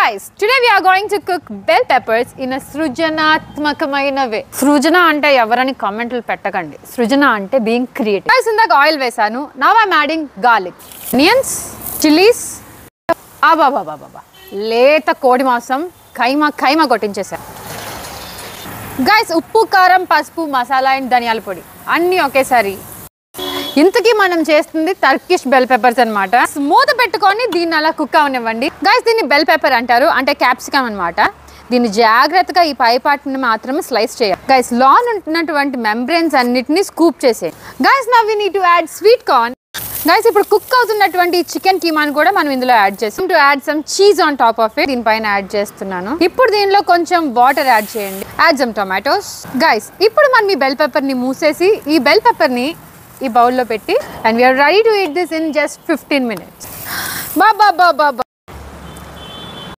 guys, today we are going to cook bell peppers in a సృజనాత్మకమైన వే సృజన అంటే ఎవరని కామెంట్లు పెట్టకండి సృజన అంటే బీయింగ్ క్రియేటివ్ గైస్ ఇందాక ఆయిల్ వేసాను now I'm adding garlic onions chillies ఆబాబాబాబా లేత కోడి మాంసం ఖైమా ఖైమా కొట్టించేసాను గైస్ ఉప్పు కారం పసుపు మసాలా అండ్ ధనియాల పొడి అన్నీ ఒకేసారి ఇంతకీ మనం చేస్తుంది టర్కిష్ బెల్ పెప్పర్స్ అన్నమాట మూత పెట్టుకొని దీన్ని అలా కుక్ అవనివ్వండి గైస్ దీన్ని బెల్ పెప్పర్ అంటారు అంటే క్యాప్సికమ్ అన్నమాట దీన్ని జాగ్రత్తగా ఈ పై పార్ట్ని మాత్రమే స్లైస్ చేయాలి గైస్ లాన్ ఉంటున్నటువంటి మెంబ్రెన్స్ అన్నిటిని స్కూప్ చేసే guys now we need to add sweet corn guys ఇప్పుడు కుక్ అవుతున్నటువంటి చికెన్ కీమాని కూడా మనం ఇందులో యాడ్ చేస్తాం to add some cheese on top of it దీనిపైన యాడ్ చేస్తున్నాను ఇప్పుడు దీనిలో కొంచెం వాటర్ యాడ్ చేయండి యాడ్ సమ్ టొమాటోస్ గైస్ ఇప్పుడు మనం ఈ బెల్ పెప్పర్ ని మూసేసి ఈ బెల్ పెప్పర్ ని ఈ బౌల్లో పెట్టి and we are ready to eat this in just fifteen minutes బాబా బాబా